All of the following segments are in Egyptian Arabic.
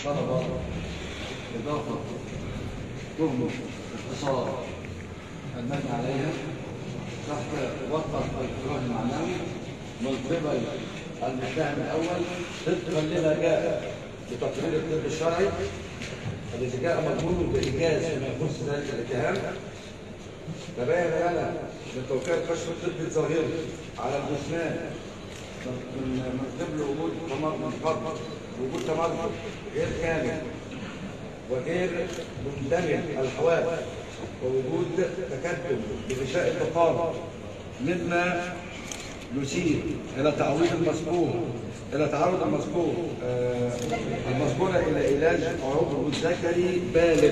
طلب إضافة تهمة اختصار المبني عليها تحت وفق الإكراه المعنوي من قبل المتهم الأول طبقا لما جاء بتقرير الطب الشرعي الذي جاء مضمون بإيجاز فيما يخص ذلك الاتهام تبين لنا من توقيع الكشف الطبي الظاهري على الجثمان من من قبل وجود تمرد من قبل وجود تمرد غير كامل وغير مندمج الحواس ووجود تكتم بغشاء الفقار مما يشير الى تعويض المذكور الى تعرض المذكور آه، المذكوره الى علاج عروض الذكري بالغ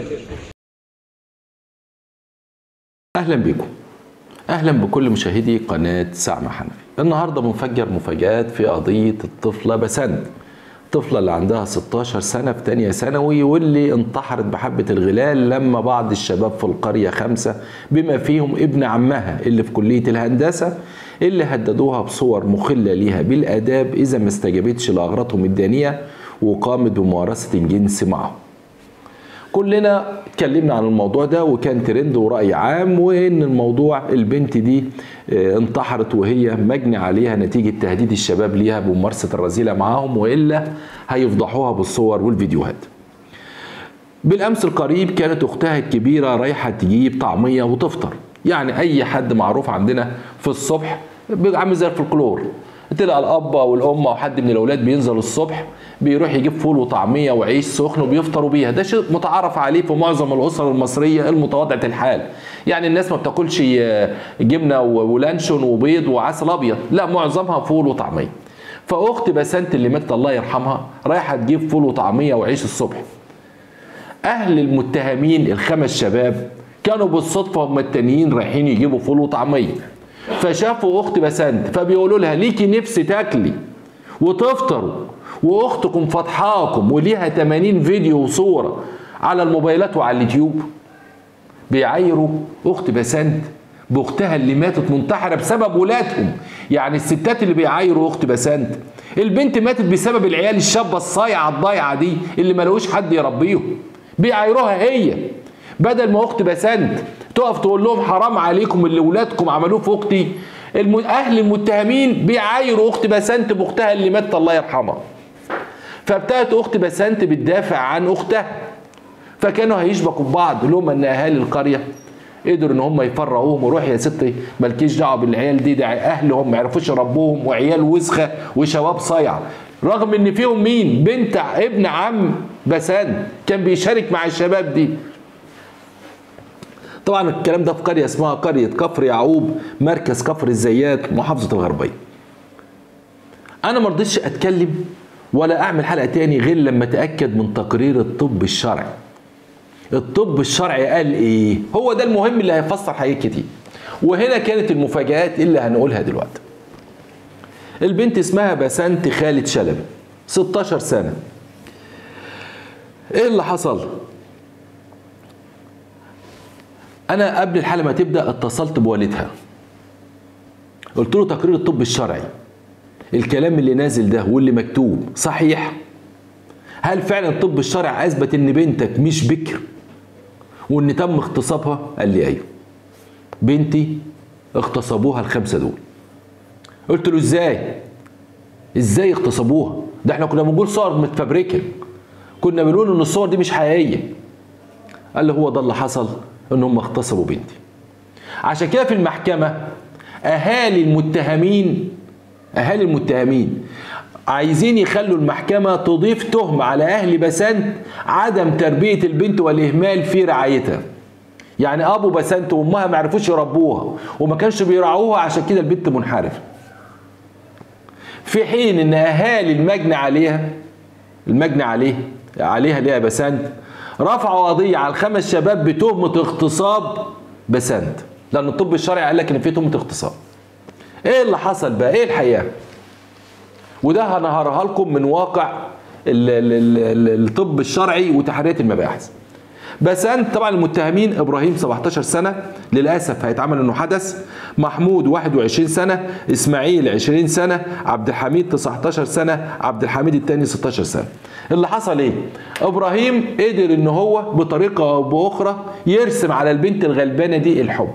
اهلا بكم اهلا بكل مشاهدي قناه سعمة حنفي النهارده بنفجر مفاجات في قضيه الطفله بسنت الطفله اللي عندها 16 سنه في تانية ثانوي واللي انتحرت بحبه الغلال لما بعض الشباب في القريه خمسه بما فيهم ابن عمها اللي في كليه الهندسه اللي هددوها بصور مخله ليها بالاداب اذا ما استجابتش لاغراضهم الدينيه وقامت بممارسه الجنس معهم كلنا اتكلمنا عن الموضوع ده وكان ترند ورأي عام وان الموضوع البنت دي اه، انتحرت وهي مجني عليها نتيجة تهديد الشباب ليها بممارسة الرذيلة معاهم وإلا هيفضحوها بالصور والفيديوهات بالأمس القريب كانت أختها الكبيرة رايحة تجيب طعمية وتفطر يعني أي حد معروف عندنا في الصبح بيبقى عامل زي الفلكلور تلقى الأب أو الأم أو حد من الأولاد بينزل الصبح بيروح يجيب فول وطعمية وعيش سخن وبيفطروا بيها ده شيء متعارف عليه في معظم الأسر المصرية المتواضعة الحال يعني الناس ما بتاكلش آه، جبنة و- ولانشون وبيض وعسل أبيض لا معظمها فول وطعمية فأخت بسنت اللي ماتت الله يرحمها رايحة تجيب فول وطعمية وعيش الصبح اهل المتهمين الخمس شباب كانوا بالصدفه هم التانيين رايحين يجيبوا فول وطعميه فشافوا اخت بسنت فبيقولوا لها ليكي نفس تاكلي وتفطروا واختكم فضحاكم وليها 80 فيديو وصوره على الموبايلات وعلى اليوتيوب بيعايروا اخت بسنت باختها اللي ماتت منتحره بسبب ولادهم يعني الستات اللي بيعايروا اخت بسنت البنت ماتت بسبب العيال الشابه الصايعه الضايعه دي اللي ملقوش حد يربيهم بيعايروها هي بدل ما اخت بسنت تقف تقول لهم حرام عليكم اللي ولادكم عملوه في اختي الم... اهل المتهمين بيعايروا اخت بسنت باختها اللي ماتت الله يرحمها فابتدت اخت بسنت بتدافع عن اختها فكانوا هيشبكوا ببعض لهم ان اهالي القريه قدروا ان هم يفرقوهم وروح يا ستي مالكيش دعوه بالعيال دي ده اهلهم ما يعرفوش يربوهم وعيال وسخه وشباب صايع رغم ان فيهم مين بنت ابن عم بسان كان بيشارك مع الشباب دي طبعا الكلام ده في قريه اسمها قريه كفر يعقوب مركز كفر الزيات محافظه الغربيه انا ما رضيتش اتكلم ولا اعمل حلقه تاني غير لما اتاكد من تقرير الطب الشرعي الطب الشرعي قال ايه هو ده المهم اللي هيفسر حاجات كتير وهنا كانت المفاجآت اللي هنقولها دلوقتي البنت اسمها بسنت خالد شلبي 16 سنة ايه اللي حصل انا قبل الحلقة ما تبدأ اتصلت بوالدها قلت له تقرير الطب الشرعي الكلام اللي نازل ده واللي مكتوب صحيح هل فعلا الطب الشرعي اثبت ان بنتك مش بكر وان تم اغتصابها قال لي ايوه بنتي اغتصبوها الخمسه دول قلت له ازاي ازاي اغتصبوها ده احنا كنا بنقول صور متفبركه كنا بنقول ان الصور دي مش حقيقيه قال لي هو ده اللي حصل ان هم اغتصبوا بنتي عشان كده في المحكمه اهالي المتهمين اهالي المتهمين عايزين يخلوا المحكمة تضيف تهمة على أهل بسنت عدم تربية البنت والإهمال في رعايتها يعني أبو بسنت وأمها ما عرفوش يربوها وما كانش بيراعوها عشان كده البنت منحرفة في حين إن أهالي المجني عليها المجني عليه عليها ليها بسنت رفعوا قضية على الخمس شباب بتهمة اغتصاب بسنت لأن الطب الشرعي قال لك إن في تهمة اغتصاب إيه اللي حصل بقى؟ إيه الحقيقة؟ وده هنهارها لكم من واقع ال- ال- ال- ال- الطب الشرعي وتحريات المباحث بس انت طبعا المتهمين ابراهيم 17 سنه للاسف هيتعمل انه حدث محمود 21 سنه اسماعيل 20 سنه عبد الحميد 19 سنه عبد الحميد الثاني 16 سنه اللي حصل ايه ابراهيم قدر ان هو بطريقه او باخرى يرسم على البنت الغلبانه دي الحب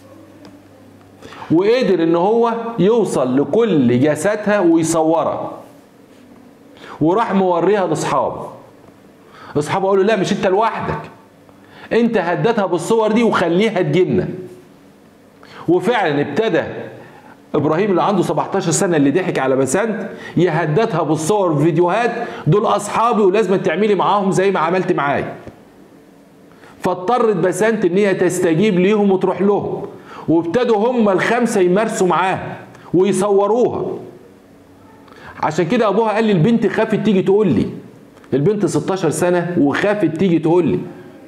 وقدر ان هو يوصل لكل جسدها ويصورها وراح موريها لاصحابه اصحابه قالوا لا مش انت لوحدك انت هدتها بالصور دي وخليها تجينا وفعلا ابتدى ابراهيم اللي عنده 17 سنه اللي ضحك على بسنت يهددها بالصور والفيديوهات دول اصحابي ولازم تعملي معاهم زي ما عملت معايا فاضطرت بسنت ان هي تستجيب ليهم وتروح لهم وابتدوا هم الخمسه يمارسوا معاها ويصوروها عشان كده ابوها قال لي البنت خافت تيجي تقول لي البنت 16 سنه وخافت تيجي تقول لي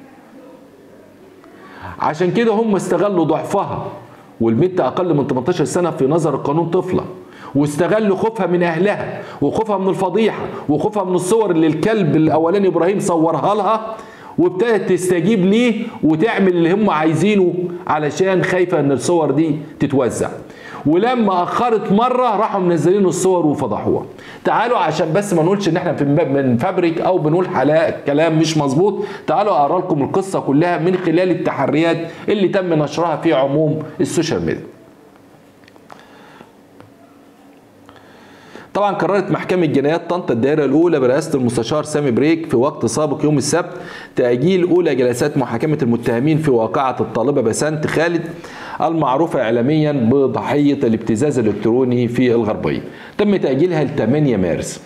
عشان كده هم استغلوا ضعفها والبنت اقل من 18 سنه في نظر القانون طفله واستغلوا خوفها من اهلها وخوفها من الفضيحه وخوفها من الصور اللي الكلب الاولاني ابراهيم صورها لها وابتدت تستجيب ليه وتعمل اللي هم عايزينه علشان خايفه ان الصور دي تتوزع ولما اخرت مره راحوا منزلين الصور وفضحوها تعالوا عشان بس ما نقولش ان احنا في بنفبرك او بنقول حلاق كلام مش مظبوط تعالوا اقرا لكم القصه كلها من خلال التحريات اللي تم نشرها في عموم السوشيال ميديا طبعا قررت محكمة جنايات طنطا الدائرة الأولى برئاسة المستشار سامي بريك في وقت سابق يوم السبت تأجيل أولى جلسات محاكمة المتهمين في واقعة الطالبة بسنت خالد المعروفة إعلاميا بضحية الابتزاز الإلكتروني في الغربية تم تأجيلها ل 8 مارس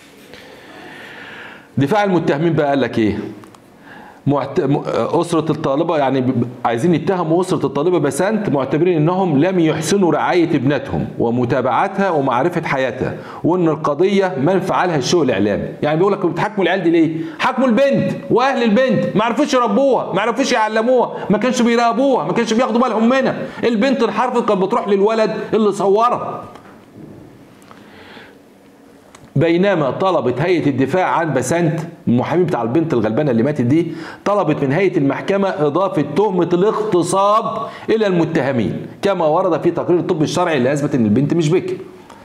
دفاع المتهمين بقى قال لك إيه معت... أسرة الطالبة يعني ب- عايزين يتهموا أسرة الطالبة بسنت معتبرين إنهم لم يحسنوا رعاية ابنتهم ومتابعتها ومعرفة حياتها وإن القضية من فعلها الشؤون الإعلامي يعني بيقول لك بتحاكموا العيال دي ليه؟ حاكموا البنت وأهل البنت ما عرفوش يربوها ما عرفوش يعلموها ما كانش بيراقبوها ما كانش بياخدوا بالهم منها البنت انحرفت كانت بتروح للولد اللي صورها بينما طلبت هيئه الدفاع عن بسنت المحامي بتاع البنت الغلبانه اللي ماتت دي طلبت من هيئه المحكمه اضافه تهمه الاغتصاب الى المتهمين كما ورد في تقرير الطب الشرعي اللي اثبت ان البنت مش بكر.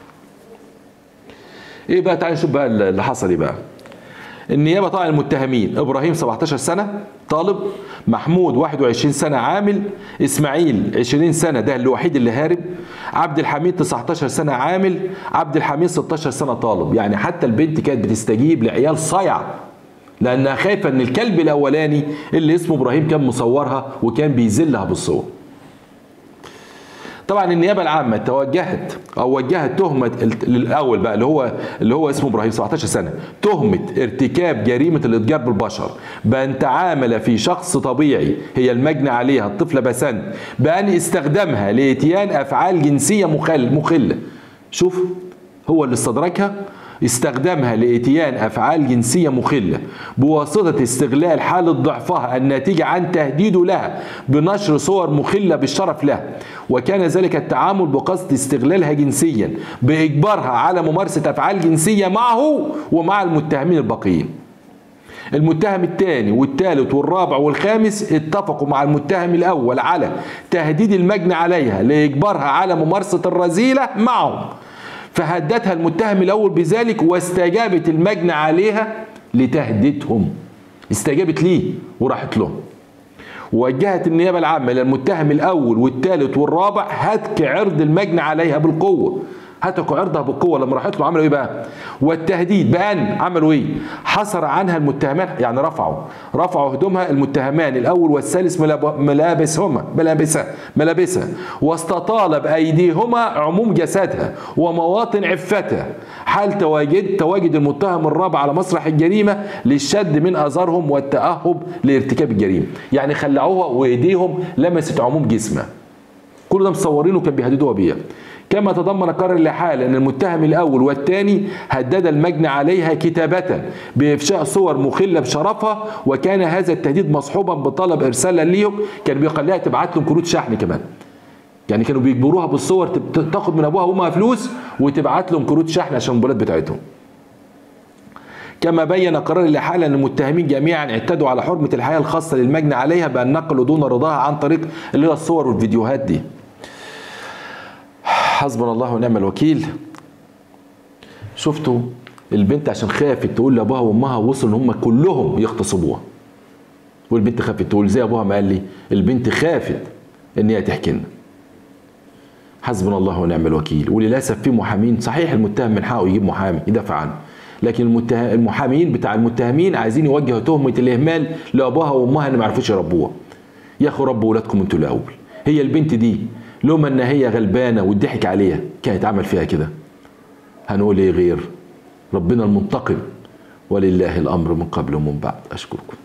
ايه بقى تعالى نشوف بقى اللي حصل ايه بقى. النيابه طبعا المتهمين ابراهيم 17 سنه طالب محمود 21 سنه عامل اسماعيل 20 سنه ده الوحيد اللي هارب عبد الحميد 19 سنه عامل عبد الحميد 16 سنه طالب يعني حتى البنت كانت بتستجيب لعيال صيع لانها خايفه ان الكلب الاولاني اللي اسمه ابراهيم كان مصورها وكان بيذلها بالصور طبعا النيابه العامه توجهت او وجهت تهمه الاول بقى اللي هو اللي هو اسمه ابراهيم 17 سنه تهمه ارتكاب جريمه الاتجار بالبشر بان تعامل في شخص طبيعي هي المجني عليها الطفله بسنت بان استخدمها لاتيان افعال جنسيه مخل مخله شوف هو اللي استدركها استخدامها لاتيان افعال جنسيه مخله بواسطه استغلال حاله ضعفها الناتجه عن تهديده لها بنشر صور مخله بالشرف لها وكان ذلك التعامل بقصد استغلالها جنسيا باجبارها على ممارسه افعال جنسيه معه ومع المتهمين الباقيين المتهم الثاني والثالث والرابع والخامس اتفقوا مع المتهم الاول على تهديد المجني عليها لاجبارها على ممارسه الرذيله معهم فهددها المتهم الاول بذلك واستجابت المجني عليها لتهديدهم استجابت ليه وراحت لهم وجهت النيابه العامه الى المتهم الاول والثالث والرابع هتك عرض المجني عليها بالقوه هتكوا عرضها بالقوه لما راحت له عملوا ايه بقى؟ والتهديد بان عملوا ايه؟ حصر عنها المتهمان يعني رفعوا رفعوا هدومها المتهمان الاول والثالث ملاب- ملابسهما ملابسها ملابسها واستطال بايديهما عموم جسدها ومواطن عفتها حال تواجد تواجد المتهم الرابع على مسرح الجريمه للشد من ازارهم والتاهب لارتكاب الجريمه يعني خلعوها وايديهم لمست عموم جسمها كل ده مصورينه كان بيهددوها بيها كما تضمن قرار الإحالة أن المتهم الأول والثاني هدد المجني عليها كتابة بإفشاء صور مخلة بشرفها وكان هذا التهديد مصحوبا بطلب إرسالها ليهم كان بيخليها تبعت لهم كروت شحن كمان يعني كانوا بيجبروها بالصور تب- تاخد من ابوها وامها فلوس وتبعت لهم كروت شحن عشان الموبايلات بتاعتهم كما بين قرار الإحالة أن المتهمين جميعا اعتدوا على حرمة الحياة الخاصة للمجني عليها بأن نقلوا دون رضاها عن طريق اللي هي الصور والفيديوهات دي حسبنا الله ونعم الوكيل شفتوا البنت عشان خافت تقول لابوها وامها وصلوا ان هم كلهم يغتصبوها والبنت خافت تقول زي ابوها ما قال لي البنت خافت ان هي تحكي لنا حسبنا الله ونعم الوكيل وللاسف في محامين صحيح المتهم من حقه يجيب محامي يدافع عنه لكن المته... المحامين بتاع المتهمين عايزين يوجهوا تهمه الاهمال لابوها وامها ان ما عرفوش يربوها يا اخو ربوا ولادكم انتوا الاول هي البنت دي لوما ان هي غلبانه واتضحك عليها كانت عمل فيها كده هنقول ايه غير ربنا المنتقم ولله الامر من قبل ومن بعد اشكركم